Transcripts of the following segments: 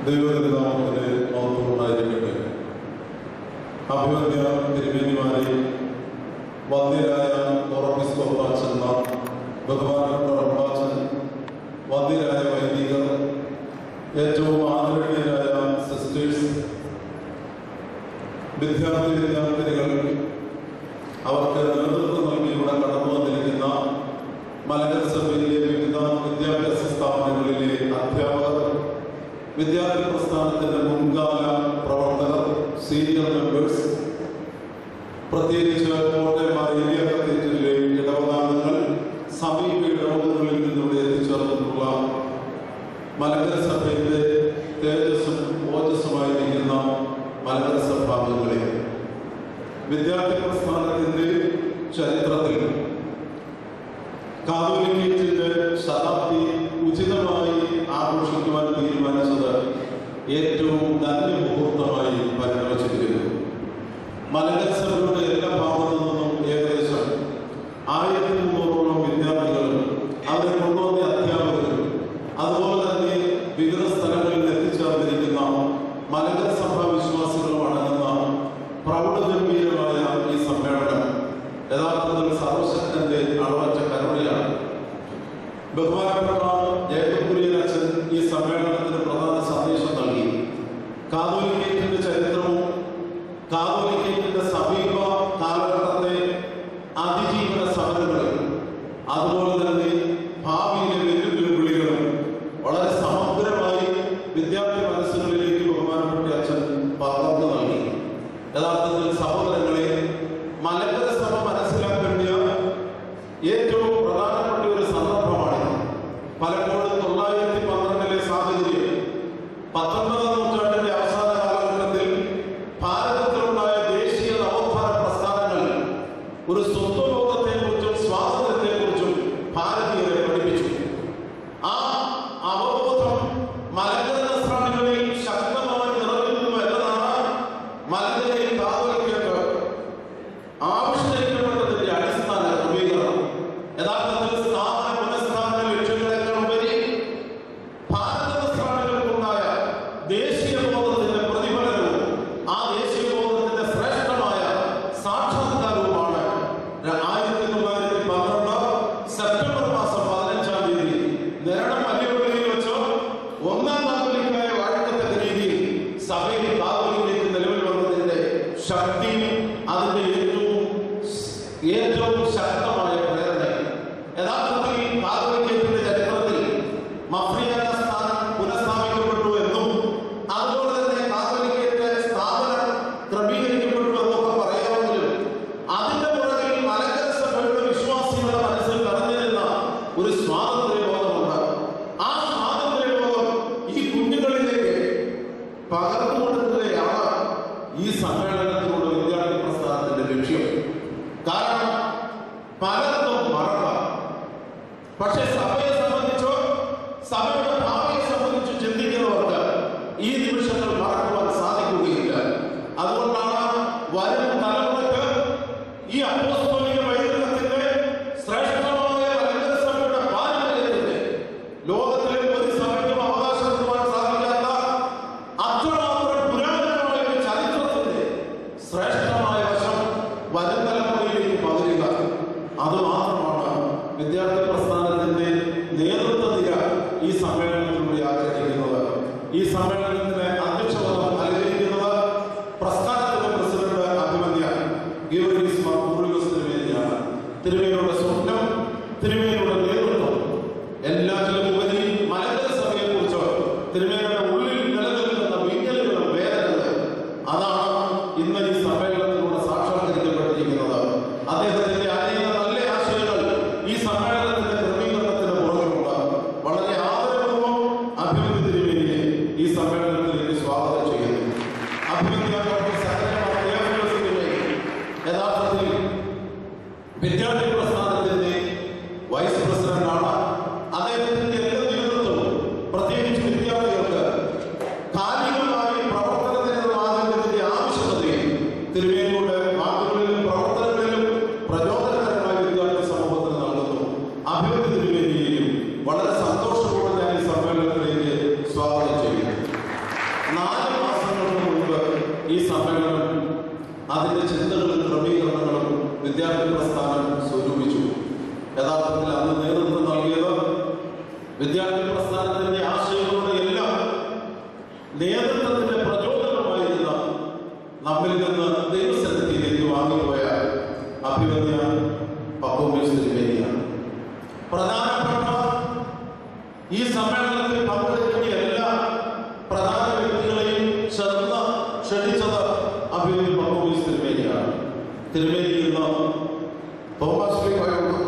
ദൈവത്തിനാമത്തിന് മഹത്വമുണ്ടായിരിക്കട്ടെ അഭിവന്യ തിരുമേനിമാരെ വന്ധ്യരായ ഓറപ്പിസ്കോപ്പാച്ചന്മാർ ബഹുമാനപ്പെട്ട റബ്ബാച്ചൻ വന്ധ്യരായ വൈദികർ ഏറ്റവും ആദരണീയരായ സിസ്റ്റേഴ്സ് വിദ്യാർത്ഥി വിദ്യാർത്ഥിനികൾ അവർക്ക് നേതൃത്വം നൽകി ഇവിടെ കടന്നു വന്നിരിക്കുന്ന മലങ്കര സഭയിലെ വിവിധ വിദ്യാഭ്യാസ സ്ഥാപനങ്ങളിലെ അധ്യാപകർ വിദ്യാർത്ഥി പ്രസ്ഥാനത്തിന്റെ മുൻകാല പ്രവർത്തകർ സീനിയർ മെമ്പേഴ്സ് പ്രത്യേകിച്ച് കോട്ടയം ഏരിയ കത്തീഡ്രലിലെ ഇടവകാംഗങ്ങൾ സമീപ ഇടവകകളിൽ നിന്നിവിടെ എത്തിച്ചേർന്നിട്ടുള്ള മലങ്കര സഭയുടെ തേജസ്സും ഓജസ്സുമായിരിക്കുന്ന മലങ്കര സഭാംഗങ്ങളെ വിദ്യാർത്ഥി പ്രസ്ഥാനത്തിന്റെ ചരിത്രത്തിൽ കാതോലിക്കേറ്റിന്റെ ശതാബ്ദി ഉചിതമായി ആഘോഷിക്കുവാൻ തീരുമാനിച്ചത് ഏറ്റവും നല്ല മുഹൂർത്തമായി പരിണമിച്ചിരിക്കുന്നു മലങ്കര സഭയുടെ എല്ലാ ഭാഗത്തു നിന്നും ഏകദേശം ആയിരത്തി മുന്നൂറോളം വിദ്യാർത്ഥികളും അവരെ കൊണ്ടുവന്ന അധ്യാപകരും അതുപോലെ തന്നെ വിവിധ സ്ഥലങ്ങളിൽ എത്തിച്ചേർന്നിരിക്കുന്ന മലങ്കര സഭാ വിശ്വാസികളും അടങ്ങുന്ന പ്രൗഢഗംഭീരമായ ഈ സമ്മേളനം യഥാർത്ഥത്തിൽ സർവശക്തന്റെ അളവറ്റ കരുണയാണ് ബഹുമാനപ്പെട്ട ജേക്കബ് കുര്യൻ അച്ഛൻ ഈ സമ്മേളനത്തിന് പ്രധാന സന്ദേശം നൽകി കാതോലിക്കേറ്റിന്റെ ചരിത്രവും കാതോലിക്കേറ്റിന്റെ സമീപ കാലഘട്ടത്തെ അതിജീവന സമരങ്ങളും അതുപോലെ തന്നെ ഭാവിയിലെ വെല്ലുവിളികളും വളരെ സമഗ്രമായി വിദ്യാർത്ഥി മനസ്സുകളിലേക്ക് ബഹുമാനപ്പെട്ട അച്ഛൻ പകർന്നു നൽകി യഥാർത്ഥത്തിൽ സഹോദരങ്ങളെ മലങ്കര സഭ മനസ്സിലാക്കേണ്ട ഏറ്റവും പ്രധാനപ്പെട്ട ഒരു സന്ദർഭമാണ് പലപ്പോഴും തൊള്ളായിരത്തി പന്ത്രണ്ടിലെ സാഹചര്യം പത്തൊൻപതാം നൂറ്റാണ്ടിന്റെ അവസാന കാലഘട്ടത്തിൽ ഭാരതത്തിലുണ്ടായ ദേശീയ നവോത്ഥാന പ്രസ്ഥാനങ്ങൾ ഒരു സ്വത്വബോധത്തെക്കുറിച്ചും സ്വാതന്ത്ര്യത്തെക്കുറിച്ചും ഭാരതീയരെ പഠിപ്പിച്ചു ആ അവബോധം മലങ്കര നസ്രാണികളിൽ ശക്തമായി നിറവേറ്റുന്നു എന്നതാണ് മലങ്കരയിൽ കാതോലിക്കേറ്റ് ആവിഷ്കരിക്കപ്പെട്ടതിന്റെ അടിസ്ഥാന ക്രമീകരണം യഥാർത്ഥത്തിൽ സ്ഥാപന പുനഃസ്ഥാപന ലക്ഷ്യങ്ങളെക്കാൾ ഉപരി ഭാരത നസ്രാണികൾക്കുണ്ടായ ദേശീയ ബോധത്തിന്റെ പ്രതിഫലനവും ആ ദേശീയ ബോധത്തിന്റെ ശ്രേഷ്ഠമായ സാക്ഷാത്കാരവുമാണ് ആയിരത്തി തൊള്ളായിരത്തി പന്ത്രണ്ട് സെപ്റ്റംബർ മാസം പതിനഞ്ചാം തീയതി നേരണം മല്യപ്പള്ളിയിൽ വെച്ച് ഒന്നാം കാതോലിക്കായ വാഴ്ത്തക്ക രീതിയിൽ സഭയിൽ കാതോലിക്കേറ്റ് നിലവിൽ വന്നതിന്റെ ശക്തിയും അതിന്റെ ഏറ്റവും ഏറ്റവും ശക്തമായ പ്രേരണ യഥാർത്ഥത്തിൽ കാതോലിക്കേറ്റിന്റെ ചരിത്രത്തിൽ മഫ്രിയാന സ്ഥാനം പുനഃസ്ഥാപിക്കപ്പെട്ടു എന്നും അതുപോലെ തന്നെ കാതോലിക്കേറ്റ് സ്ഥാപനം ക്രമീകരിക്കപ്പെട്ടു എന്നൊക്കെ പറയാമെങ്കിലും അതിന്റെ പുറകിൽ മലങ്കര സഭയുടെ വിശ്വാസികളുടെ മനസ്സിൽ കടന്നിരുന്ന ഒരു സ്വാതന്ത്ര്യബോധമുണ്ട് ആ സ്വാതന്ത്ര്യബോധം ഈ കുഞ്ഞുങ്ങളിലേക്ക് പകർന്നു കൊടുക്കുകയാണ് ഈ സമ്മേളനത്തിലൂടെ വിദ്യാർത്ഥി പ്രസ്ഥാനത്തിന്റെ ലക്ഷ്യം കാരണം പലർക്കും മറക്കാം പക്ഷെ സഭയെ സംബന്ധിച്ചോ സഭയുടെ ഭാവിയെ സംബന്ധിച്ചോ ചിന്തിക്കുന്നവർക്ക് ഈ നിമിഷങ്ങൾ മറക്കുവാൻ സാധിക്കുകയില്ല അതുകൊണ്ടാണ് വരും തലമുറയ്ക്ക് ഈ അപ്പോസ്തോലിക വൈദ്യുതത്തിന്റെ ശ്രേഷ്ഠമായ മലങ്കര സഭയുടെ പാരമ്പര്യത്തിന്റെ ലോകത്തിലെ ഒരു സഭയ്ക്കും അവകാശപ്പെടുവാൻ സാധിക്കാത്ത അത്രമാത്രം പുരാതനമായ ഒരു ചരിത്രത്തിന്റെ ശ്രേഷ്ഠമായ വശം വരും തലമുറയിലേക്ക് പകരുക അത് മാത്രമാണ് വിദ്യാർത്ഥി പ്രസ്ഥാനത്തിന്റെ നേതൃത്വ നിര ഈ സമ്മേളനത്തിലൂടെ ആചരിക്കുന്നത് ഈ സമ്മേളനത്തിന് അധ്യക്ഷപദം അലങ്കരിക്കുന്നത് പ്രസ്ഥാനത്തിന്റെ പ്രസിഡന്റ് അഭിമന്യ ഗീവർഗീസ് മാർ കൂറിലോസ് തിരുമേനിയാണ് തിരുമേനിയുടെ സ്വപ്നം തിരുമേനിയുടെ നേതൃത്വം എല്ലാറ്റിലും ഉപരി മലങ്കര സഭയെ കുറിച്ച് തിരുമേനിയുടെ ഉള്ളിൽ നിലനിൽക്കുന്ന വിങ്ങലുകളും വേദനകളും അതാണ് ഇന്ന് ഈ സമ്മേളനത്തിലൂടെ സാക്ഷാത്കരിക്കപ്പെട്ടിരിക്കുന്നത് അദ്ദേഹത്തിന്റെ അനേക നല്ല ആശയങ്ങൾ ഈ സമ്മേളനത്തിന്റെ ക്രമീകരണത്തിന് പുറകിലുണ്ട് വളരെ ആദരപൂർവ്വം അഭിവൃദ്ധി തിരുമേനിയെ ഈ സമ്മേളനത്തിലേക്ക് സ്വാഗതം ചെയ്യുന്നു അഭിവൃദ്ധി ഡോക്ടർ സത്യമാർ ദേവദാസ് തിരുമേനി യഥാർത്ഥത്തിൽ വിദ്യാർത്ഥി പ്രസ്ഥാനത്തിന്റെ വൈസ് പ്രസിഡന്റാണ് അദ്ദേഹത്തിന്റെ എല്ലാ നേതൃത്വവും പ്രത്യേകിച്ച് വിദ്യാർത്ഥികൾക്ക് കാലികമായി പ്രവർത്തനത്തിനുള്ളതിന്റെ ആവശ്യകതയും തിരുവേദിയുടെ വാക്കുകളിലും പ്രവർത്തനങ്ങളിലും പ്രചോദനകരമായ വിദ്യാർത്ഥി സമൂഹത്തിന് നൽകുന്നു അഭിവൃദ്ധി തിരുവേദിയെയും വളരെ സന്തോഷപൂർവ്വം ഞാൻ ഈ സമ്മേളനത്തിലേക്ക് സ്വാഗതം ചെയ്യുന്നു യഥാർത്ഥത്തിൽ അന്ന് നേതൃത്വം നൽകിയത് വിദ്യാർത്ഥി പ്രസ്ഥാനത്തിന്റെ ആശയങ്ങളുടെ എല്ലാം നേതൃത്വത്തിന്റെ പ്രചോദനമായിരുന്ന നമ്മിൽ നിന്ന് ദൈവസന്നിധിയിലേക്ക് വാങ്ങിപ്പോയ അഭിമന്യ പപ്പോമിസ്തിരിമേനിയാണ് പ്രധാനപ്പെട്ട ഈ സമ്മേളനത്തിൽ പങ്കെടുക്കുന്ന എല്ലാ പ്രധാന വ്യക്തികളെയും ശ്രദ്ധ ക്ഷണിച്ചത് അഭിമന്യ പപ്പോമിസ് തിരുമേനിയാണ് തിരുമേനി എന്ന തോമസ് ലീഗോയോട്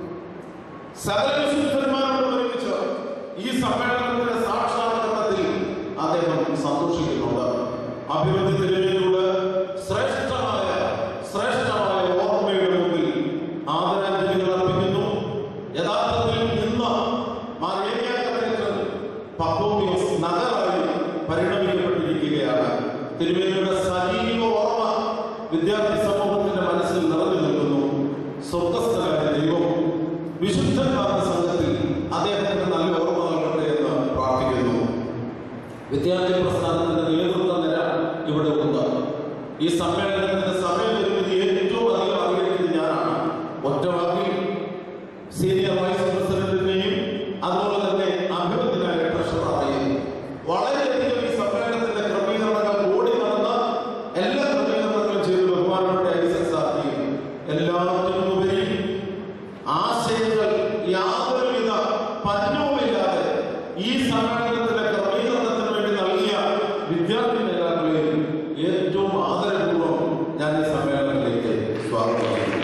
സകല വിശുദ്ധന്മാരോട് ഒരുമിച്ച് ഈ സമ്മേളനത്തിന്റെ സാക്ഷാത്കരണത്തിൽ അദ്ദേഹം സന്തോഷിക്കുന്നുണ്ട് അഭിവൃദ്ധി തിരുമേനിയോട് ശ്രേഷ്ഠമായ ശ്രേഷ്ഠമായ ഓർമ്മയുടെ മുമ്പിൽ ആദരാഞ്ജലികൾ അർപ്പിക്കുന്നു യഥാർത്ഥത്തിൽ ഇന്ന് മാവേലിയ കത്തീഡ്രൽ പക്കോമിയസ് നഗരമായി പരിണമിക്കപ്പെട്ടിരിക്കുകയാണ് തിരുമേനിയുടെ സജീവ ഓർമ്മ വിദ്യാർത്ഥി സമൂഹത്തിന്റെ മനസ്സിൽ നിറഞ്ഞു നിൽക്കുന്നു സ്വർഗസ്ഥനായ ദൈവം വിശുദ്ധന്മാരുടെ സംഘത്തിൽ അദ്ദേഹത്തിന് നല്ല ഓർമ്മ നൽകട്ടെ എന്ന് പ്രാർത്ഥിക്കുന്നു വിദ്യാർത്ഥി പ്രസ്ഥാനത്തിന്റെ നേതൃത്വ നിര ഇവിടെ ഉണ്ട് ഈ സമ്മേളനത്തിന്റെ സമയപരിമിതി ഏറ്റവും അധികം അറിയിക്കുന്നത് ഞാനാണ് ഒറ്റ വാക്കിൽ സീനിയർ വൈസ് പ്രസിഡന്റിനെയും അതുപോലെ തന്നെ അഭിവൃദ്ധിനായ ട്രഷററായും വളരെയധികം ഈ സമ്മേളനത്തിന്റെ ക്രമീകരണങ്ങൾ ഓടി നടന്ന എല്ലാ ക്രമീകരണങ്ങളും ചെയ്ത് ബഹുമാനപ്പെട്ട ഐസക് സാധിക്കും എല്ലാത്തിനുമുപരി ആശയങ്ങൾ യാതൊരുവിധ പന്നവുമില്ലാതെ ഈ സമ്മേളനത്തിലെ ക്രമീകരണത്തിന് വേണ്ടി നൽകിയ വിദ്യാർത്ഥി നേതാക്കളെയും ഏറ്റവും ആദരപൂർവ്വം ഞാൻ ഈ സമ്മേളനത്തിലേക്ക് സ്വാഗതം ചെയ്യുന്നു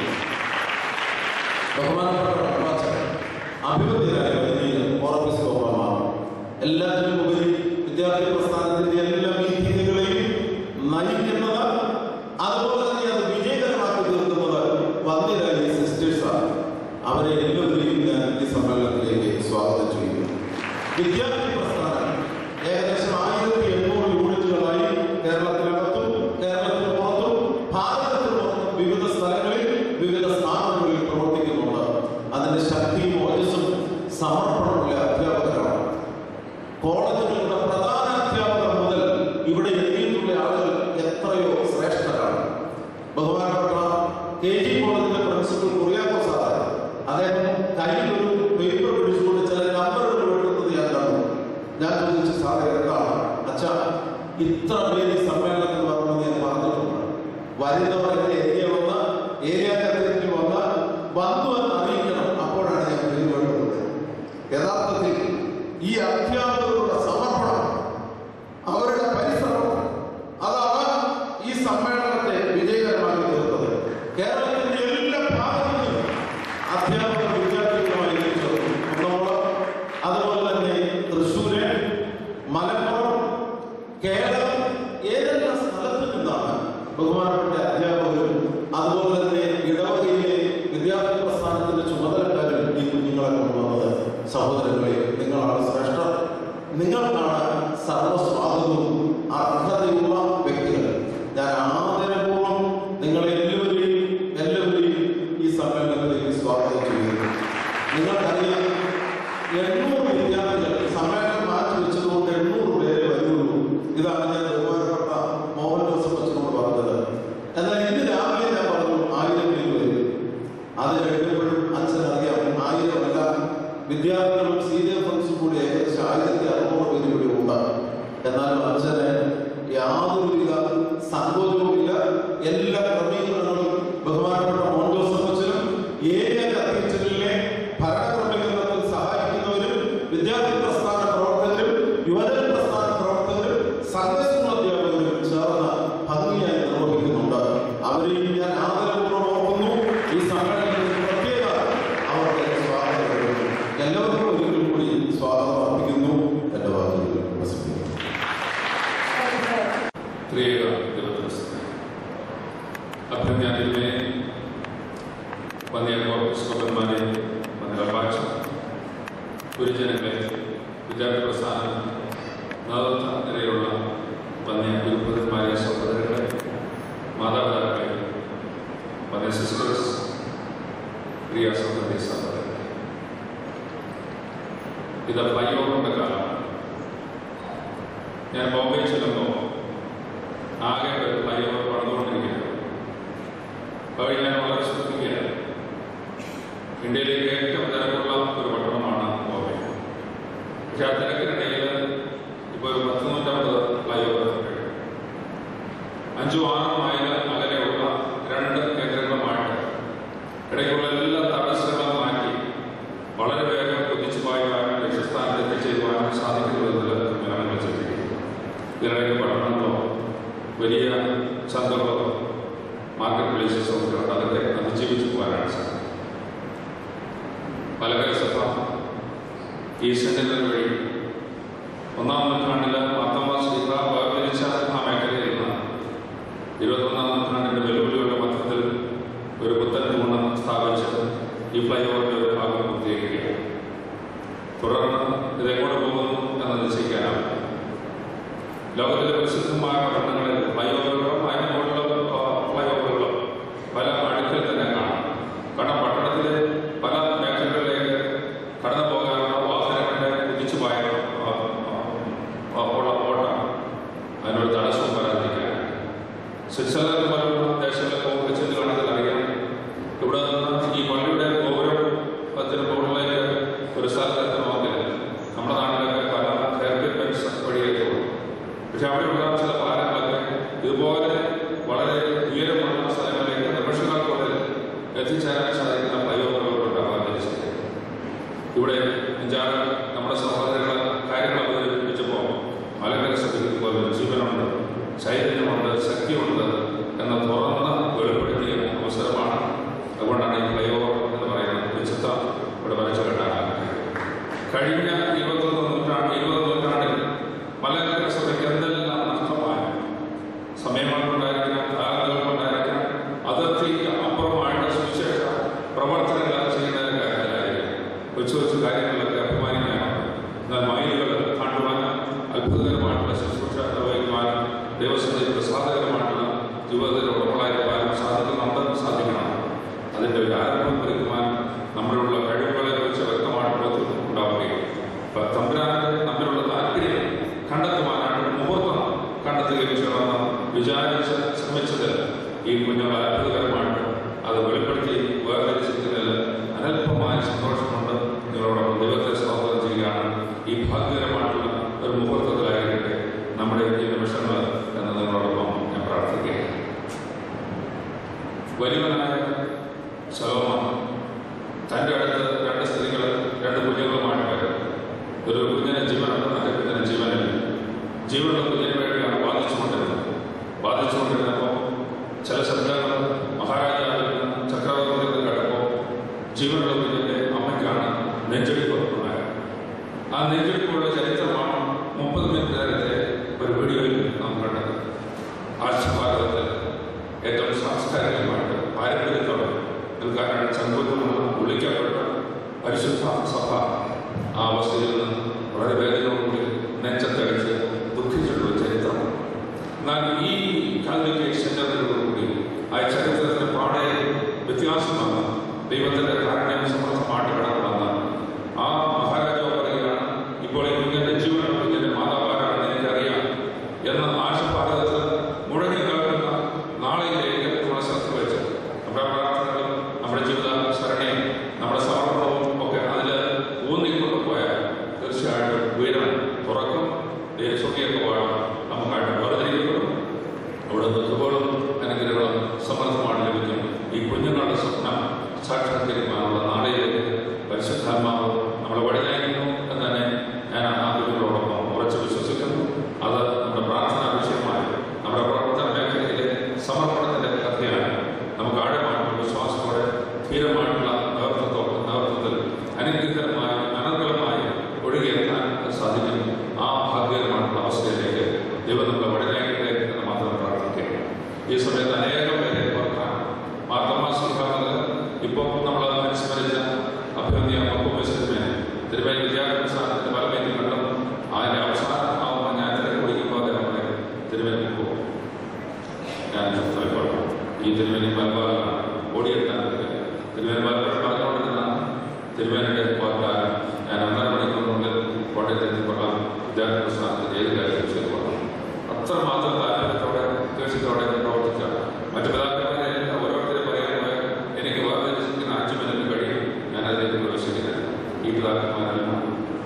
ബഹുമാനപ്പെട്ട പ്രഭാഷകൻ അഭിവൃദ്ധിയായ വലിയ ഓർമ്മിസ്കോപ്പമാണ് എല്ലാത്തിനും ഉപരി വിദ്യാർത്ഥി പ്രസ്ഥാനത്തിന്റെ എല്ലാ മീറ്റിങ്ങുകളെയും നയിക്കുന്നത് അതുപോലെ തന്നെ അത് വിജയകരമാക്കി തീർക്കുന്നത് വന്ധ്യരായ സിസ്റ്റേഴ്സാണ് അവരെ എല്ലാവരെയും ഞാൻ ഈ സമ്മേളനത്തിലേക്ക് സ്വാഗതം ചെയ്യുന്നു വിദ്യാർത്ഥി പ്രസ്ഥാനം ഏകദേശം ആയിരത്തി എണ്ണൂറ് യൂണിറ്റുകളായി കേരളത്തിനകത്തും കേരളത്തിന് പുറത്തും ഭാരതത്തിന് പുറത്തും വിവിധ സ്ഥലങ്ങളിൽ വിവിധ സ്ഥാപനങ്ങളിൽ പ്രവർത്തിക്കുന്നുണ്ട് അതിന്റെ ശക്തിയും ഓജസ്സും സമർപ്പണമുള്ള അധ്യാപകരാണ് കോളേജുകളുടെ പ്രധാന അധ്യാപകർ മുതൽ ഇവിടെ എത്തിയിട്ടുള്ള ആളുകൾ എത്രയോ ശ്രേഷ്ഠരാണ് ബഹുമാനപ്പെട്ട കെ ജി കോളേജിന്റെ പ്രിൻസിപ്പൽ കുറിയാക്കോ സാറ് അദ്ദേഹം കയ്യിൽ ഒരു പേപ്പർ പിടിച്ചുകൊണ്ട് ചില നമ്പറുകൾ എഴുതുന്നത് ഞാൻ കണ്ടു ഞാൻ ചോദിച്ചു സാറേ എന്താണ് അച്ഛാ ഇത്ര പേര് ഈ സമ്മേളനത്തിൽ വരണമെന്ന് ഞാൻ പറഞ്ഞിട്ടുണ്ട് വരുന്നവർ എന്റെ ഏരിയ വന്ന് ഏരിയ കമ്മിറ്റി വന്ന് വന്നു എന്ന് അറിയിക്കണം അപ്പോഴാണ് ഞാൻ പേര് എഴുതുന്നത് യഥാർത്ഥത്തിൽ ഈ അധ്യാപകരുടെ സമർപ്പണം അവരുടെ പരിശ്രമം അതാണ് ഈ സമ്മേളനത്തെ വിജയകരമാക്കി തീർത്തത് കേരളത്തിന്റെ എല്ലാ ഭാഗത്തു നിന്നും അധ്യാപകർ വിദ്യാർത്ഥികളുമായി എത്തിച്ചേർന്നു കുന്നോളം അതുപോലെ തന്നെ തൃശ്ശൂര് മലപ്പുറം കേരളം ഏതെല്ലാം സ്ഥലത്ത് നിന്നാണ് ബഹുമാനപ്പെട്ട അധ്യാപകരും അതുപോലെ തന്നെ ഇടവകയിലെ വിദ്യാർത്ഥി പ്രസ്ഥാനത്തിന്റെ ചുമതലക്കാരും ഈ കുഞ്ഞുങ്ങളെ കൊണ്ടുവന്നത് സഹോദരങ്ങളെ നിങ്ങളാണ് ശ്രേഷ്ഠർ നിങ്ങൾക്കാണ് സർവസ്വാഗതവും അർഹതയുള്ള വ്യക്തികൾ ഞാൻ ആദരപൂർവ്വം നിങ്ങളെ എല്ലാവരെയും എല്ലാവരെയും ഈ സമ്മേളനത്തിലേക്ക് സ്വാഗതം ചെയ്യുന്നു നിങ്ങൾക്കറിയാം എണ്ണൂറ് വിദ്യാർത്ഥികൾ സമ്മേളനം മാറ്റി വെച്ചതുകൊണ്ട് എണ്ണൂറ് പേരെ വരുള്ളൂ ഇതാണ് ഞാൻ ബഹുമാനപ്പെട്ട മോഹൻ ജോസഫ് അച്ഛനോട് പറഞ്ഞത് എന്നാൽ ഇന്ന് രാവിലെ ഞാൻ പറഞ്ഞു ആയിരം പേര് വരും അത് കഴിഞ്ഞപ്പോഴും അച്ഛൻ അറിയാം ആയിരമല്ല വിദ്യാർത്ഥികളും സീനിയർ ഫ്രണ്ട്സും കൂടി ഏകദേശം ആയിരത്തി അറുന്നൂറ് പേര് ഇവിടെ ഉണ്ട് എന്നാലും അച്ഛന് യാതൊരുവിധ സങ്കോചവുമില്ല എല്ലാ ക്രമീകരണങ്ങളും ബഹുമാനപ്പെട്ട മോഹൻ ജോസഫ് അച്ഛനും ഏരിയ കത്തീഡ്രലിലെ ഭരണക്രമീകരണത്തിൽ സഹായിക്കുന്നവരും വിദ്യാർത്ഥി പ്രസ്ഥാന പ്രവർത്തകരും യുവജന പ്രസ്ഥാന പ്രവർത്തകരും സംഘസ്കൂൾ അധ്യാപകരും ചേർന്ന് ഭംഗിയായി നിർവഹിക്കുന്നുണ്ട് അവരെയും ഞാൻ ആദരപൂർവ്വം ഓർക്കുന്നു ഈ സമ്മേളനത്തിൽ പ്രത്യേക അവർക്ക് സ്വാഗതം നൽകുന്നു. എല്ലാവർക്കും ഒരിക്കൽ കൂടി സ്വാഗതം അർപ്പിക്കുന്നു എന്റെ വാക്കുകൾ ഉപസിപ്പിക്കുന്നു ത്രിയേക ദൈവത്തിന് അഭ്യഞ്ജാനിലെ വന്യകോപിസ്കോപ്പന്മാരെ വന്യപാച്ച ഗുരുജനങ്ങളെ വിദ്യാർത്ഥി പ്രസ്ഥാനം നേതൃത്വ നിലയിലുള്ള വന്യ ഗുരുപുരന്മാരെ സഹോദരങ്ങളെ മാതാപിതാക്കളെ വന്യ സിസ്റ്റേഴ്സ് പ്രിയ സഹോദരി സഹോദരങ്ങളെ ഇത് ബയോറിന്റെ കാലമാണ് ഞാൻ ബോംബെ ചെല്ലുമ്പോൾ ആകെ ഒരു ഫ്ലൈഓവർ പണിതുകൊണ്ടിരിക്കുകയാണ് അപ്പോൾ ഞാൻ വളരെ ശ്രദ്ധിക്കുകയാണ് ഇന്ത്യയിലെ ഏറ്റവും തിരക്കുള്ള ഒരു പട്ടണമാണ് ബോംബെ പക്ഷെ ആ തിരക്കിനിടയിൽ ഇപ്പോൾ ഒരു പത്ത് നൂറ്റമ്പത് ഫ്ലൈ ഓവർ അഞ്ചു ആറ് മൈൽ അകലെയുള്ള രണ്ട് കേന്ദ്രങ്ങളുമായിട്ട് ഇടയ്ക്കുള്ള എല്ലാ തടസ്സങ്ങളും മാറ്റി വളരെ വേഗം കുതിച്ചു പായുവാനും ലക്ഷ്യസ്ഥാനത്ത് എത്തിച്ചേരുവാനും സാധിക്കുന്നതിൽ വിവരങ്ങൾ ചെയ്തിരിക്കുന്നു ഇതിനിടയ്ക്ക് പഠനങ്ങളോ വലിയ ചന്തകളോ മാർക്കറ്റ് പ്ലേസസോ ഒക്കെ ഉണ്ട് അതൊക്കെ അതിജീവിച്ചു പോകാനാണ് സാധിക്കും പലകര സഭ ഈ സെന്ററിൽ വഴി ഒന്നാം നൂറ്റാണ്ടിൽ മാത്തമ്മ ശ്രീക വേർതിരിച്ച ആ മേഖലയിൽ നിന്ന് ഇരുപത്തൊന്നാം നൂറ്റാണ്ടിന്റെ വെല്ലുവിളികളുടെ മധ്യത്തിൽ ഒരു പുത്തൻ തൂണ് സ്ഥാപിച്ച് ഈ ഫ്ലൈ ഓവറിന്റെ ഒരു ഭാഗം പൂർത്തീകരിക്കുകയാണ് തുടർന്ന് ഇതെങ്ങോട്ട് പോകുന്നു എന്ന് നിശ്ചയിക്കാനാവില്ല ലോകത്തിലെ പ്രസിദ്ധമായ പട്ടണങ്ങളിൽ ഫ്ലൈ ഓവറുകളും അതിന് മുകളിലുള്ള ഫ്ലൈ ഓവറുകളും പല അടുക്കിൽ തന്നെ കാണാം കാരണം പട്ടണത്തിലെ പല മേഖലകളിലേക്ക് കടന്നു പോകാനുള്ള വാഹനങ്ങളുടെ കുതിച്ചു പായ ഉള്ള ഓട്ടം അതിനൊരു തടസ്സവും വരാതിരിക്കാൻ സ്വിറ്റ്സർലൻഡ് പോലുള്ള ദേശങ്ങളിൽ പോകുമ്പോൾ ചെന്ന് കാണുന്നതിൽ അറിയാം ഇവിടെ നിന്ന് ഈ പള്ളിയുടെ ഗൗരവത്തിന് മുകളിലേക്ക് ഒരു സ്ഥലത്തെത്തണമെങ്കിൽ നമ്മുടെ നാട്ടിലൊക്കെ പല ഹെയർപിൻ പെൻസ് വഴിയായിട്ട് പോകും പക്ഷെ അവിടെയുള്ള ചില പാലങ്ങളൊക്കെ ഇതുപോലെ വളരെ ഉയരമുള്ള സ്ഥലങ്ങളിലേക്ക് നിമിഷങ്ങൾക്കുള്ളിൽ എത്തിച്ചേരാൻ സാധിക്കുന്ന ഫ്ലൈഓവറുകളുണ്ട് ആഗ്രഹിച്ചത് ഇവിടെ അഞ്ചാറ് നമ്മുടെ സഹോദരങ്ങൾ കാര്യങ്ങൾ അവതരിപ്പിച്ചപ്പോൾ മലങ്കര സഭയ്ക്ക് പോലെ ജീവനുണ്ട് ചൈതന്യമുണ്ട് ശക്തിയുണ്ട് എന്ന് തുറന്ന് വെളിപ്പെടുത്തിയ അവസരമാണ് അതുകൊണ്ടാണ് ഈ ഫ്ലൈ ഓവർ എന്ന് പറയുന്ന ഒരു ചിത്രം ഇവിടെ വരച്ചു കെട്ടാനാകുന്നത് കഴിഞ്ഞ ഇരുപത്തൊന്ന് നൂറ്റാണ്ട് ഇരുപത് നൂറ്റാണ്ടിൽ മലങ്കര സഭയ്ക്ക് എന്തെല്ലാം നഷ്ടമായി സമയങ്ങൾ കൊണ്ടായിരിക്കാം ധാരണകൾ കൊണ്ടായിരിക്കാം അതിർത്തിക്ക് അപ്പുറമായിട്ട് സുവിശേഷ പ്രവർത്തനങ്ങൾ ചെയ്യുന്നതിന്റെ കാര്യത്തിലായിരിക്കും കൊച്ചു കൊച്ചു കാര്യങ്ങളിലൊക്കെ അഭിമാനിക്കാനാണ് എന്നാൽ മൈലുകൾ താണ്ടുവാനും അത്ഭുതകരമായിട്ടുള്ള ശുശ്രൂഷ നിർവഹിക്കുവാനും ദൈവസഭയിൽ പ്രസാദകരമായിട്ടുള്ള ജീവിതത്തിൽ ഉടമകളായിരിക്കാനും സാധിക്കുന്നുണ്ടെന്ന് സാധിക്കണം അതിന്റെ ഒരു ആരംഭം കുറിക്കുവാനും നമ്മളിലുള്ള കഴിവുകളെ കുറിച്ച് വ്യക്തമായിട്ട് ബോധ്യം ഉണ്ടാവുകയും അപ്പൊ തമ്പുരാന്റെ നമ്മിലുള്ള താല്പര്യം കണ്ടെത്തുവാനായിട്ട് മുഹൂർത്തം കണ്ടെത്തുകയും ചെയ്യണമെന്ന് വിചാരിച്ച് ശ്രമിച്ചത് ഈ കുഞ്ഞുങ്ങൾ അത്ഭുതകരമായിട്ട് അത് വെളിപ്പെടുത്തി വേർതിരിച്ചിരിക്കുന്നതിൽ അനൽപമായ സന്തോഷമുണ്ട് നിങ്ങളോടൊപ്പം ദൈവത്തെ സ്വാഗതം ചെയ്യുകയാണ് ഈ ഭാഗ്യകരമായിട്ടുള്ള ഒരു മുഹൂർത്തത്തിലായിരിക്കട്ടെ നമ്മുടെ ഈ നിമിഷങ്ങൾ എന്ന് നിങ്ങളോടൊപ്പം ഞാൻ പ്രാർത്ഥിക്കുകയാണ് വലിയവനായ സലോമ തൻ്റെ അടുത്ത് രണ്ട് സ്ത്രീകൾ രണ്ട് കുഞ്ഞുങ്ങളുമായിട്ട് വരും ഒരു കുഞ്ഞിന് ജീവനുണ്ട് മറ്റേ കുഞ്ഞിന് ജീവനില്ല ജീവനുള്ള കുഞ്ഞിന് വേണ്ടിയാണ് ബാധിച്ചുകൊണ്ടിരുന്നത് ബാധിച്ചുകൊണ്ടിരുന്നപ്പോൾ ചില ശബ്ദങ്ങൾ മഹാരാജാവിൽ നിന്ന് ചക്രവർത്തിയിൽ നിന്ന് കേട്ടപ്പോൾ ജീവനുള്ള കുഞ്ഞിൻ്റെ അമ്മയ്ക്കാണ് നെഞ്ചെടുപ്പ് ഉണ്ടായത് ആ നെഞ്ചെടുപ്പുള്ള ചരിത്രമാണ് മുപ്പത് മിനിറ്റ് നേരത്തെ ഒരു വീഡിയോയിൽ നാം കണ്ടത് ആശഭാരതത്തിൽ ഏറ്റവും സാംസ്കാരികമായിട്ട് പാരമ്പര്യത്തോടെ നിൽക്കാനാണ് ചങ്കൂറ്റമുള്ള വിളിക്കപ്പെട്ട പരിശുദ്ധ സഭ ആ അവസ്ഥയിൽ നിന്ന് വളരെ വേദനയോടുകൂടി നെഞ്ചത്തടിച്ച് ദുഃഖിച്ചിട്ടുള്ള ചരിത്രം എന്നാൽ ഈ കാലിക്കേഷൻ സെന്ററിനോടുകൂടി ആ ചരിത്രത്തിന് പാടെ വ്യത്യാസം വന്ന ദൈവത്തിന്റെ കാരുണ്യം സമർത്ഥമായിട്ട് കിടക്കുമെന്ന് ആ മഹാരാജാവ് പറയുകയാണ് ഇപ്പോൾ ഈ കുഞ്ഞിന്റെ ജീവനുള്ള കുഞ്ഞിന്റെ മാതാവാരാണെന്ന് എനിക്കറിയാം എന്ന ആശഭാരതത്തിൽ മുഴങ്ങി കേൾക്കുന്ന നാളെയിലേക്ക് നമ്മുടെ ശ്രദ്ധ വെച്ച് നമ്മുടെ പ്രാർത്ഥനകളും നമ്മുടെ ജീവിത സ്മരണയും നമ്മുടെ സമർപ്പണവും ഒക്കെ അതിൽ ഊന്നിക്കൊണ്ട് പോയാൽ തീർച്ചയായിട്ടും ഉയരം തുറക്കും ദേശമൊക്കെയൊക്കെ പോയാൽ നമുക്കായിട്ട് വേർതിരിക്കപ്പെടും അവിടെ കൃപകളും അനുഗ്രഹങ്ങളും സമർത്ഥമാണ് ലഭിക്കും ഈ കുഞ്ഞുങ്ങളുടെ സ്വപ്നം സാക്ഷാത്കരിക്കാനുള്ള നാളെയിലേക്ക് പരിശുദ്ധാത്മാവ് നമ്മളെ വഴിനയിക്കുന്നു എന്ന് തന്നെ ഞാൻ ആ കുഞ്ഞുങ്ങളോടൊപ്പം ഉറച്ചു വിശ്വസിക്കുന്നു അത് നമ്മുടെ പ്രാർത്ഥനാ വിഷയമായി നമ്മുടെ പ്രവർത്തന മേഖലയിലെ സമർപ്പണത്തിന്റെ കഥയാണ് നമുക്ക് ആഴമായിട്ടുള്ള വിശ്വാസത്തോടെ ധീരമായിട്ടുള്ള നേതൃത്വത്തോടെ നേതൃത്വത്തിൽ അനുഗ്രഹമായി അനന്തരമായി ഒഴുകിയെത്താൻ സാധിക്കും ആ ഭാഗ്യകരമായിട്ടുള്ള അവസ്ഥയിലേക്ക് ദൈവം നമ്മളെ വഴിനയിക്കട്ടെ എന്ന് മാത്രം പ്രാർത്ഥിക്കുക ഈ സമയത്ത് അനേകം പേരെ ഓർക്കാൻ മാർത്തമ്മ ശ്രീഭാഗത്ത് ഇപ്പോൾ നമ്മൾ അനുസ്മരിച്ച അഭ്യർത്ഥിയ മക്കുമിനെ തിരുമേനി വിദ്യാഭ്യാസത്തിന്റെ പല പേരും കണ്ടും അതിന്റെ അവസാനം ആവുമ്പോൾ ഞാൻ തിരക്ക് വിളിക്കുമ്പോൾ അദ്ദേഹം പറയും തിരുമേനി പോകും ഞാൻ സംസാരിക്കോളാം ഈ തിരുമേനി മലബാറാണ് ഓടിയെത്താൻ തിരുമേനി മലബാർ പറഞ്ഞുകൊണ്ടിരുന്നതാണ് തിരുമേനിയുടെ വാഗ്ദാനം ഞാൻ ഒന്നര മണിക്കൂറിനുള്ളിൽ കോട്ടയത്ത് എത്തിക്കൊള്ളാം വിദ്യാഭ്യാസത്തിന്റെ ഏത് കാര്യം ചെയ്തുകൊള്ളാം അത്രമാത്രം താല്പര്യത്തോടെ ഉദ്ദേശത്തോടെ പ്രവർത്തിച്ച മറ്റു പിതാക്കന്മാരെ ഓരോരുത്തരെ പറയുന്നത് എനിക്ക് വേർതിരിച്ചിരിക്കുന്ന അഞ്ച് മിനിറ്റ് കഴിയും ഞാൻ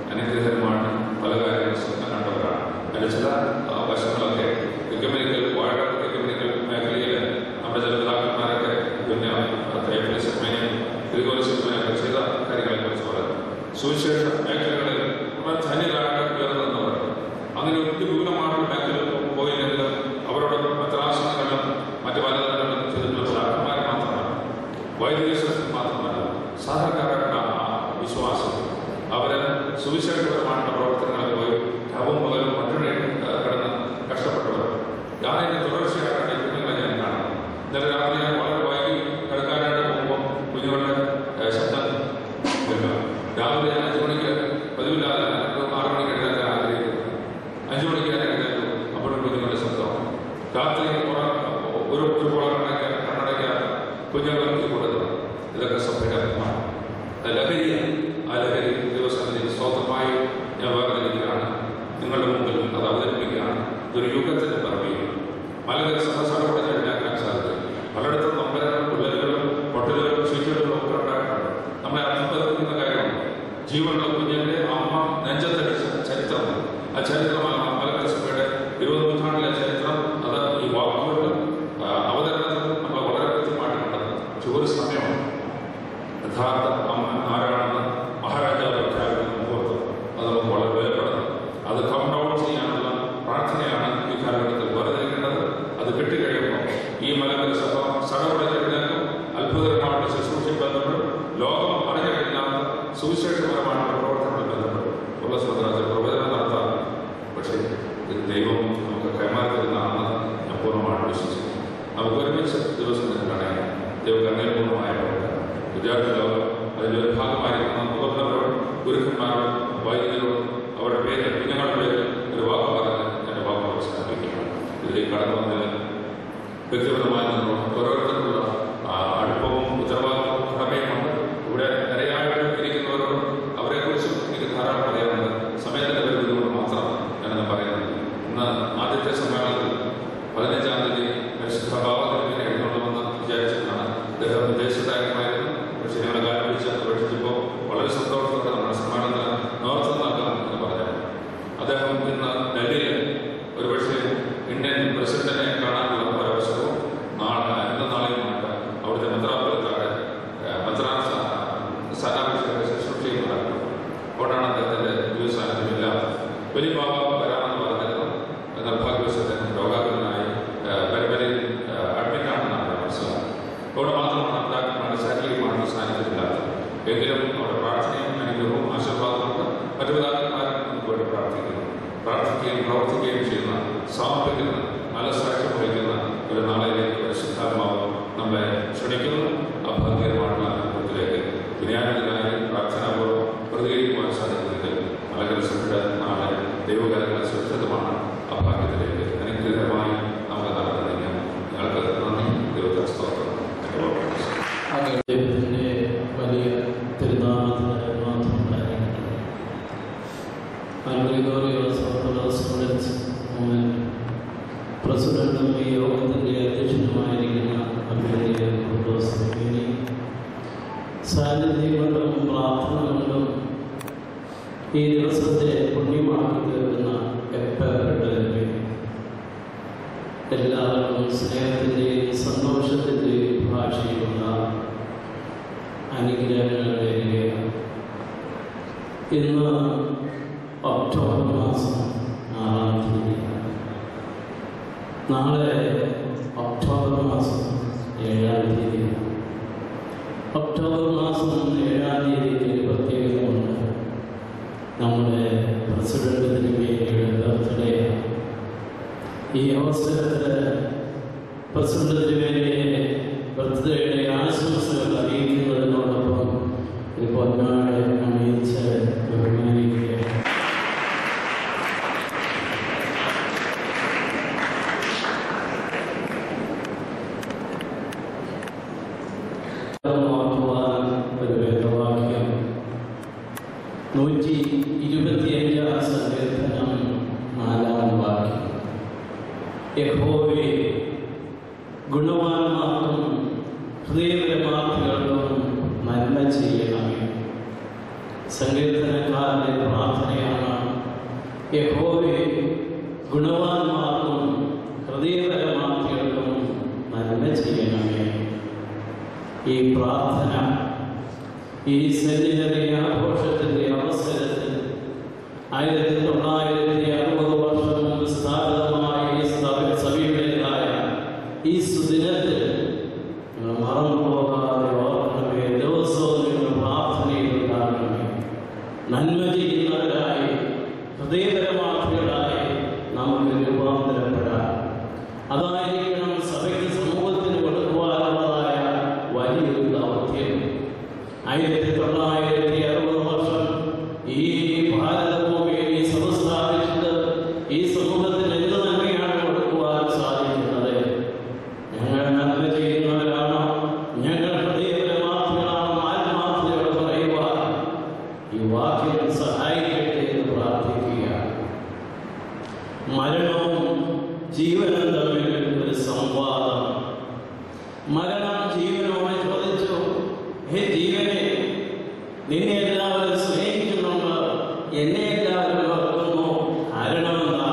അനുഗ്രഹമാണ് പല കാര്യങ്ങളും സ്വപ്നം കണ്ടവരാണ് അതിൻ്റെ ചില ആ, വശങ്ങളൊക്കെ എക്കമെനിക്കൽ വാഴ എക്കമെനിക്കൽ മേഖലയിൽ നമ്മുടെ ചില പിതാക്കന്മാരൊക്കെ പിന്നെ തേപ്പലിസമേനെയും തിരുകോലസമേനൊക്കെ ചെയ്ത കാര്യങ്ങളെ കുറിച്ച് പറയുന്നു സുവിശേഷ മേഖലകളിൽ നമ്മൾ ധന്യരായിട്ട് ഉയർന്നവർ അങ്ങനെ ഒരു വിപുലമായ മേഖല പോയില്ലെങ്കിലും അവരുടെ മദ്രാസനങ്ങളിലും മറ്റു പലതരങ്ങളിലും ചെയ്തിട്ടുള്ള ഡാക്ടർമാർ മാത്രമല്ല വൈദിക ശാസ്ത്രം മാത്രമല്ല സാധാരണക്കാരുടെ ആ വിശ്വാസം അവര് സുവിശേഷപരമായിട്ടുള്ള പ്രവർത്തനങ്ങളിൽ പോയി രാവും പകലും മറ്റൊരു കിടന്ന് കഷ്ടപ്പെട്ടവർ ഞാൻ ഇതിന്റെ തുടർച്ചയായിട്ടാണ് ഈ കുഞ്ഞുങ്ങളെ ഞാൻ കാണുന്നത് ഇന്നലെ രാത്രി ഞാൻ വളരെ വൈകി കിടക്കാനായിട്ട് പോകുമ്പോൾ കുഞ്ഞുങ്ങളുടെ ഏഹ്, ശബ്ദം കേൾക്കാം രാവിലെ ഞാൻ അഞ്ചു മണിക്ക് പതിവില്ലാതെ ഒരു ആറ് മണിക്ക് എഴുന്നേക്കാൻ ആഗ്രഹിക്കുന്നു അഞ്ചു മണിക്ക് ഞാൻ എഴുന്നേറ്റു അപ്പോഴും കുഞ്ഞുങ്ങളുടെ ശബ്ദം രാത്രി ഉറ- ഒരു ഒരു പോള കണ്ണടയ്ക്കാൻ കണ്ണടയ്ക്കാത്ത കുഞ്ഞുങ്ങൾക്ക് കൊടുക്കുന്നത് ഇതൊക്കെ സഭ്യകരമാണ് അത് ലഹരിയാണ് ആ ലഹരി ദിവസത്തിൽ സ്വന്തമായി ഞാൻ വേർതിരിക്കുകയാണ് നിങ്ങളുടെ മുമ്പിൽ അത് അവതരിപ്പിക്കുകയാണ് ഇതൊരു യുഗത്തിന്റെ പിറവിയാണ് മലകര സഹസാരോടെ കഴിഞ്ഞാക്കാൻ സാധിക്കും പലയിടത്തും നമ്പരങ്ങളും പുല്ലലുകളും പൊട്ടലുകളും ചീറ്റുകളും ഒക്കെ ഉണ്ടായിട്ടുണ്ട് നമ്മളെ അത്ഭുതപ്പെടുന്ന കാര്യമാണ് ജീവനുള്ള കുഞ്ഞിന്റെ അമ്മ നെഞ്ചത്തടിച്ച ചരിത്രം ആ ചരിത്രമാണ് മലകര സഭയുടെ ഇരുപത് നൂറ്റാണ്ടിലെ ചരിത്രം അത് ഈ വാക്കുകളിലും ആ, അവതരണത്തിലും നമ്മൾ വളരെ കൃത്യമായിട്ട് കണ്ടത് പക്ഷെ ഒരു സമയമാണ് യഥാർത്ഥ അമ്മ ആരാണെന്ന് മഹാരാജാവ് പ്രഖ്യാപിക്കുന്ന മുഹൂർത്തം അത് നമുക്ക് വളരെ വിലപ്പെടുന്നു അത് കം ഡൗൺ ചെയ്യാനുള്ള പ്രാർത്ഥനയാണ് ഈ കാലഘട്ടത്തിൽ വേർതിരിക്കേണ്ടത് അത് കിട്ടിക്കഴിയുമ്പോൾ ഈ മലകര സഭ സടപടഞ്ഞെഴുന്നേക്കും അത്ഭുതകരമായിട്ടുള്ള ശുശ്രൂഷയിൽ ബന്ധപ്പെടും ലോകം അറിഞ്ഞിട്ടില്ലാത്ത സുവിശേഷപരമായിട്ടുള്ള പ്രവർത്തനങ്ങളിൽ ബന്ധപ്പെടും ഉള്ള സ്വതന്ത്ര പ്രവചനം നടത്താം പക്ഷേ ഇത് ദൈവം നമുക്ക് കൈമാറി തരുന്നതാണെന്ന് ഞാൻ പൂർണ്ണമായിട്ട് വിശ്വസിക്കുന്നു നമുക്ക് ഒരുമിച്ച് ദിവസം കാണാൻ ദൈവം കണ്ണീർപൂർണ്ണമായ പ്രവർത്തനം വിദ്യാർത്ഥി ലോകം അതിൻ്റെ ഒരു ഭാഗമായിരിക്കുന്ന മുതിർന്നവരോട് ഗുരുക്കന്മാരോട് വൈദികരോട് അവരുടെ പേരിൽ കുഞ്ഞുങ്ങളുടെ പേരിൽ ഒരു വാക്ക് പറഞ്ഞ് എൻ്റെ വാക്ക് അവസാനിപ്പിക്കുന്നു ഇതിലേക്ക് കടന്നു വന്നതിന് വ്യക്തിപരമായ നിന്നോട് ഓരോരുത്തർക്കുള്ള ആ, അടുപ്പവും ഉത്തരവാദിത്വവും കടമയുമുണ്ട് ഇവിടെ നിരയായിട്ട് ഇരിക്കുന്നവരോട് അവരെക്കുറിച്ചും എനിക്ക് ധാരാളം അറിയാനുണ്ട് സമയത്തിൻ്റെ പരിമിതി കൊണ്ട് മാത്രം ഞാനത് പറയുന്നത് ഇന്ന് ആദ്യത്തെ സമ്മേളനത്തിൽ പതിനഞ്ചാം തീയതി പരിശുദ്ധ ഭാവത്തിൽ എഴുന്നള്ളുമെന്ന് വിചാരിച്ചിട്ടാണ് അദ്ദേഹം വിദേശത്തായിരുന്നായിരുന്നു പക്ഷേ ഞങ്ങളുടെ കാലം വിളിച്ച് അപേക്ഷിച്ചപ്പോൾ വളരെ സന്തോഷത്തോടെ നമ്മുടെ സമ്മേളനത്തിന് നേതൃത്വം നൽകാം എന്ന് പറഞ്ഞു അദ്ദേഹം ഇന്ന് ഡൽഹിയിൽ ഒരുപക്ഷെ ഇന്ത്യൻ പ്രസിഡന്റിനെ കാണാനുള്ള ഒരവസരവും നാളെ ഇന്ന് നാളെയുമായിട്ട് അവിടുത്തെ മെത്രാപൊലിത്താടെ മെത്രാൻ സ്ഥാനാഭിഷേക ശുശ്രൂഷയും നടക്കും അതുകൊണ്ടാണ് അദ്ദേഹത്തിന്റെ ദിവസാനുമില്ല വലിയ ബാബ വരാമെന്ന് പറഞ്ഞിരുന്നു നിർഭാഗ്യവശ അദ്ദേഹം രോഗാതുരനായി പരമ്പരയിൽ അഡ്മിറ്റാണെന്നാണ് ഞാൻ മനസ്സിലാക്കുന്നത് അവിടെ മാത്രമാണ് പിതാക്കന്മാരുടെ ശാരീരികമായിട്ട് സാന്നിധ്യമില്ലാത്തത് എങ്കിലും അവിടെ പ്രാർത്ഥനയും അനുഗ്രഹവും ആശീർവാദമുണ്ട് മറ്റു പിതാക്കന്മാരും നമുക്ക് വേണ്ടി പ്രാർത്ഥിക്കുന്നു പ്രാർത്ഥിക്കുകയും പ്രവർത്തിക്കുകയും ചെയ്യുന്ന സമർപ്പിക്കുന്ന നല്ല സാക്ഷ്യം വഹിക്കുന്ന ഒരു നാളിലേക്ക് പരിശുദ്ധാത്മാവ് നമ്മളെ ക്ഷണിക്കുന്നു അഭാഗ്യമായിട്ടുള്ള അനുഭവത്തിലേക്ക് വിനയാനത്തിനായി പ്രാർത്ഥനാപൂർവ്വം പ്രതികരിക്കുവാൻ സാധിക്കുന്നെങ്കിൽ മലകര സഭയുടെ നാളെ ദൈവകാര്യങ്ങൾ സുരക്ഷിതമാണ് അഭാഗ്യത്തിലേക്ക് അനുഗ്രഹമായി നമുക്ക് നടത്തുന്നതിന് ഞങ്ങൾക്ക് നന്ദി ദൈവത്തെ സ്തോത്രം എൻ്റെ വാക്കുകൾ ദൈവത്തിൻ്റെ വലിയ തിരുനാമത്തിന് മാത്രം ഉണ്ടായിരിക്കട്ടെ ആൽഗ്രിഗോറിയോസ് ഓർത്തഡോക്സ് കോളേജ് മൂവ്മെൻറ്റ് പ്രസിഡന്റും ഈ യോഗത്തിൻ്റെ അധ്യക്ഷനുമായിരിക്കുന്ന അഭിനന്ദിയ കുർദോസ് തിരുമേനി സാന്നിധ്യം കൊണ്ടും പ്രാർത്ഥന കൊണ്ടും ഈ ദിവസത്തെ പുണ്യമാക്കി തീർക്കുന്ന എപ്പപ്പെട്ടവരെ എല്ലാവർക്കും സ്നേഹത്തിൻ്റെയും സന്തോഷത്തിൻ്റെയും ഭാഷയിലുള്ള അനുഗ്രഹങ്ങൾ നേരുകയാണ് ഇന്ന് ഒക്ടോബർ മാസം ആറാം തീയതിയാണ് നാളെ ഒക്ടോബർ മാസം ഏഴാം തീയതിയാണ് ഒക്ടോബർ മാസം ഏഴാം തീയതിക്ക് ഒരു പ്രത്യേകതയുണ്ട് നമ്മുടെ പ്രസിഡന്റ് തിരുമേനിയുടെ ബർത്ത്ഡേയാണ് ഈ അവസരത്തിൽ പ്രസിഡന്റ് തിരുമേനിയെ ബർത്ത്ഡേയുടെ ആശംസകൾ അറിയിക്കുന്നതിനോടൊപ്പം ഒരു പൊന്നാട് അണിയിച്ച് ബഹുമാനിക്കുകയാണ് ഓർക്കുവാൻ ഒരു വേദവാക്യം നൂറ്റി ഇരുപത്തിയഞ്ചാം സങ്കീർത്തനം നാലാം വാക്യം യഹോവേ ഗുണവാന്മാർക്കും ഹൃദയപരമാർത്ഥികൾക്കും നന്മ ചെയ്യണമേ സങ്കീർത്തനക്കാരൻ്റെ പ്രാർത്ഥനയാണ് യഹോവെ ഗുണവാന്മാർക്കും ഹൃദയപരമാർത്ഥികൾക്കും നന്മ ചെയ്യണമേ ഈ പ്രാർത്ഥന ഈ സെമിനറി ആഘോഷത്തിൻ്റെ അവസരത്തിൽ ആയിരത്തി തൊള്ളായിരത്തി അറുപത് വർഷം മുമ്പ് സ്ഥാപിതമായ ഈ സ്ഥാപന സഭയുടേതായ ഈ സുദിനത്തിൽ നിങ്ങൾ മറന്നു പോകാതെ ഓർക്കണമേ ദിവസവും നിങ്ങൾ പ്രാർത്ഥനയിൽ ഉണ്ടാകണമേ നന്മ ചെയ്യുന്നവരായി ഹൃദയപരമാർത്ഥികളായി നമുക്ക് രൂപാന്തരപ്പെടാം അതായിരിക്കണം സഭയ്ക്ക് സമൂഹത്തിന് കൊടുക്കുവാനുള്ളതായ വലിയൊരു ദൗത്യം ആയിരത്തി തൊള്ളായിരത്തി അറുപത് വർഷം ഈ ഭാരതഭൂമിയിൽ ഈ സഭ സ്ഥാപിച്ചത് ഈ സമൂഹത്തിന് എന്ത് നന്മയാണ് കൊടുക്കുവാൻ സാധിക്കുന്നത് ഞങ്ങൾ നന്മ ചെയ്യുന്നവരാണോ ഞങ്ങൾ ഹൃദയപരമാർത്ഥികളാണോ ആത്മാർത്ഥതയോട് പറയുവാൻ ഈ വാക്യം സഹായിക്കട്ടെ എന്ന് പ്രാർത്ഥിക്കുക മരണവും ജീവനും തമ്മിൽ ഒരു സംവാദം മരണം ജീവനോട് ചോദിച്ചു ഹേ ജീവനെ നിന്നെ എല്ലാവരും സ്നേഹിക്കുന്നുണ്ട് എന്നെ എല്ലാവരും വെറുക്കുന്നു കാരണം എന്താ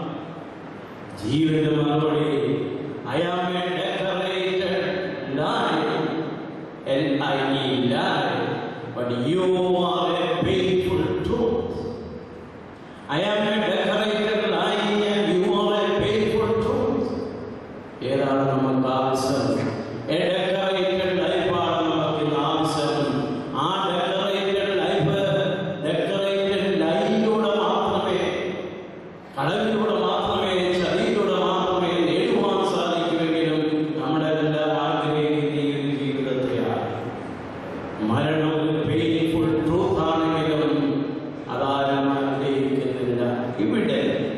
ജീവന്റെ മറുപടി I am a decorated life L I E life but you are a painful truth I am a decorated lie and you are a painful truth. ഏതാണ് നമുക്ക് ആവശ്യം എ ഡെക്കറേറ്റഡ് ലൈഫാണ് നമുക്ക് ഇന്ന് ആവശ്യം ആ ഡെക്കറേറ്റഡ് ലൈഫ് ഡെക്കറേറ്റഡ് ലൈഫിലൂടെ മാത്രമേ കളവിലൂടെ മാത്രമേ ചതിയിലൂടെ മാത്രമേ നേടുവാൻ സാധിക്കുമെങ്കിലും നമ്മുടെ എല്ലാം ആഗ്രഹിക്കുന്ന ഈ ഒരു ജീവിതത്തെയാണ് മരണം ഒരു പെയിൻഫുൾ ട്രൂത്ത് ആണെങ്കിലും അതാരും ആഗ്രഹിക്കുന്നില്ല ഇവിടെ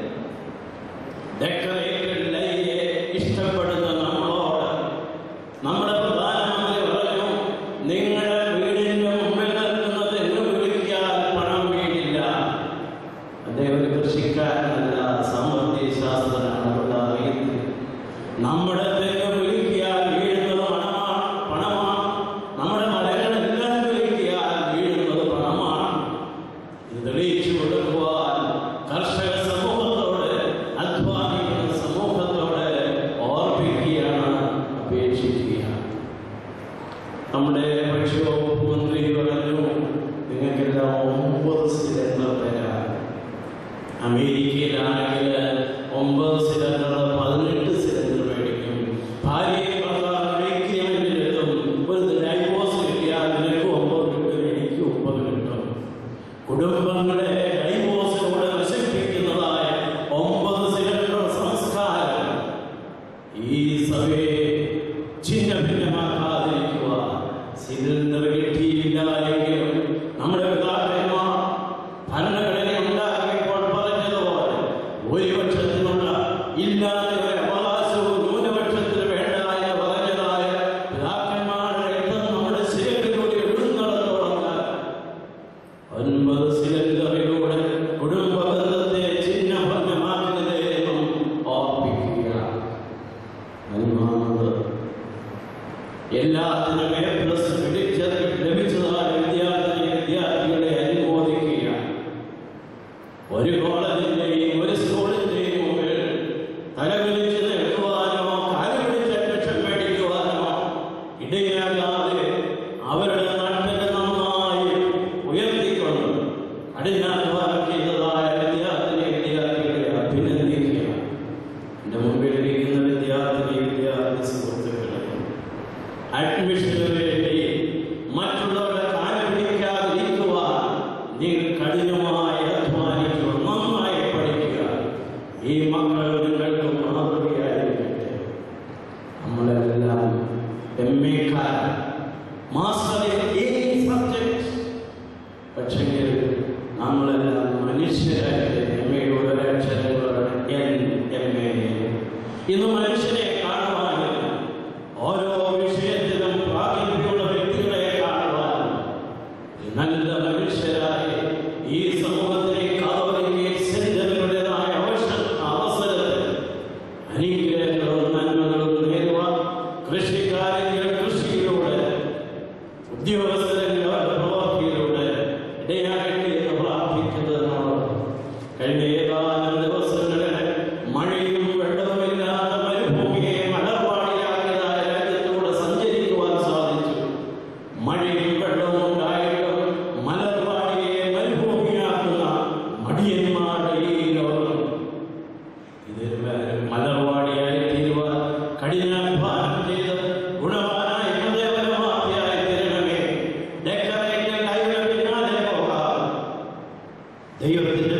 ഡെക്കറേറ്റഡ് ലൈയെ ഇഷ്ടപ്പെടുന്ന നമ്മളോട് നമ്മുടെ പ്രധാനമന്ത്രി പറഞ്ഞു നിങ്ങളുടെ വീടിന്റെ മുമ്പിൽ നിൽക്കുന്നത് എന്ന് വിളിക്കാൻ പണം വീടില്ല അദ്ദേഹം ഒരു കൃഷിക്കാരനല്ല സാമ്പത്തിക ശാസ്ത്രജ്ഞനാണ് അതുകൊണ്ട് അറിയുന്നത് നമ്മുടെ തെങ്ങ് വിളിക്കാൻ വീഴുന്നത് പണമാണ് പണമാണ് നമ്മുടെ മരങ്ങളെല്ലാം വിളിക്കാൻ വീഴുന്നത് പണമാണ് ഇത് തെളിയിച്ചു കൊടുക്കുവാൻ കർഷക സമൂഹത്തോട് അധ്വാനിക്കുന്ന സമൂഹത്തോട് ഓർപ്പിക്കുകയാണ് അപേക്ഷിക്കുകയാണ് നമ്മുടെ ഭക്ഷ്യവകുപ്പ് മന്ത്രി പറഞ്ഞു നിങ്ങൾക്കെല്ലാം ഒമ്പത് സിലിണ്ടർ തരാം അമേരിക്കയിലാണെങ്കിൽ ഒമ്പത് സിലിണ്ടർ പതിനെട്ട് സിലിണ്ടർ മേടിക്കും ഭാര്യയെ ഭർത്താവ് അമേരിക്കയിലെത്തും ഒരു ഡൈവോഴ്സ് കിട്ടിയാൽ നിനക്ക് ഒമ്പത് കിട്ടും എനിക്ക് ഒമ്പത് കിട്ടും കുടുംബങ്ങളെ ഡൈവോഴ്സിലൂടെ നശിപ്പിക്കുന്നതായ ഒമ്പത് സിലിണ്ടർ സംസ്കാരം ഈ സഭയെ ഛിന്ന ഭിന്നമാക്കാതിരിക്കുക സിലിണ്ടർ കിട്ടിയില്ല എങ്കിലും നമ്മുടെ പിതാക്കന്മാർ ഭരണഘടന ഉണ്ടാക്കിയപ്പോൾ പറഞ്ഞതുപോലെ ഭൂരിപക്ഷത്തിനുള്ള ഇല്ലാത്ത ഒരു അവകാശവും ന്യൂനപക്ഷത്തിന് വേണ്ട എന്ന് പറഞ്ഞതായ പിതാക്കന്മാരുടെ രക്തം നമ്മുടെ ശരീരത്തിലൂടെ ഒഴുകുന്നിടത്തോളം കാലം ഒൻപത് സിലിണ്ടറിലൂടെ കുടുംബ ബന്ധത്തെ ചിഹ്ന ഭംഗമാക്കരുത് എന്നും ഓർപ്പിക്കുക ഒന്നാമത് എല്ലാത്തിനും എ പ്ലസ് പിടിച്ചത് ലഭിച്ചതായ വിദ്യാർത്ഥി വിദ്യാർത്ഥികളെ അനുമോദിക്കുക ഒരു കോളേജിന്റെയും ഒരു സ്കൂളിന്റെയും മുമ്പിൽ തലകുലിച്ച് നിൽക്കുവാനോ കാലുപിടിച്ച് ലക്ഷം മേടിക്കുവാനോ ഇടയാകാതെ അവരുടെ നാട്ടിനെ നന്നായി ഉയർത്തിക്കൊണ്ട് കഠിനാധ്വാനം ചെയ്തതായ വിദ്യാർത്ഥി വിദ്യാർത്ഥികളെ അഭിനന്ദിക്കുക എൻ്റെ മുമ്പിൽ ഇരിക്കുന്ന വിദ്യാർത്ഥി വിദ്യാർത്ഥി സുഹൃത്തുക്കളെ അഡ്മിഷന് വേണ്ടി മറ്റുള്ളവരുടെ കാലം പിടിക്കാതിരിക്കുവാൻ നിങ്ങൾ കഠിനമായി അധ്വാനിക്കുക നന്നായി പഠിക്കുക ഈ മക്കൾ നിങ്ങൾക്ക് മാതൃകയായിരിക്കട്ടെ നമ്മളെല്ലാം എം എക്കാരൻ മാസ്റ്റർ ഇൻ സബ്ജക്ട് പക്ഷെങ്കിൽ നമ്മളെല്ലാം മനുഷ്യരായിട്ട് എം എയുടെ ഒരക്ഷരങ്ങളുടെ എൻ എം എ ഇന്ന് മനുഷ്യനെ കാണുവാനില്ല ഓരോ വിഷയത്തിലും പ്രാഗൽഭ്യമുള്ള വ്യക്തികളെ കാണുവാൻ നല്ല മനുഷ്യരായി ഈ സമൂഹത്തിലെ കാതോലിക സെന്ററുകളുടേതായ അവസരത്തിൽ അനുഗ്രഹങ്ങളും നന്മകളും നേരുവാൻ കൃഷിക്കാരെങ്കിൽ കൃഷിയിലൂടെ ഉദ്യോഗസ്ഥരെങ്കിൽ അവരുടെ പ്രവർത്തിയിലൂടെ ഇടയാ ദൈവത്തിന്റെ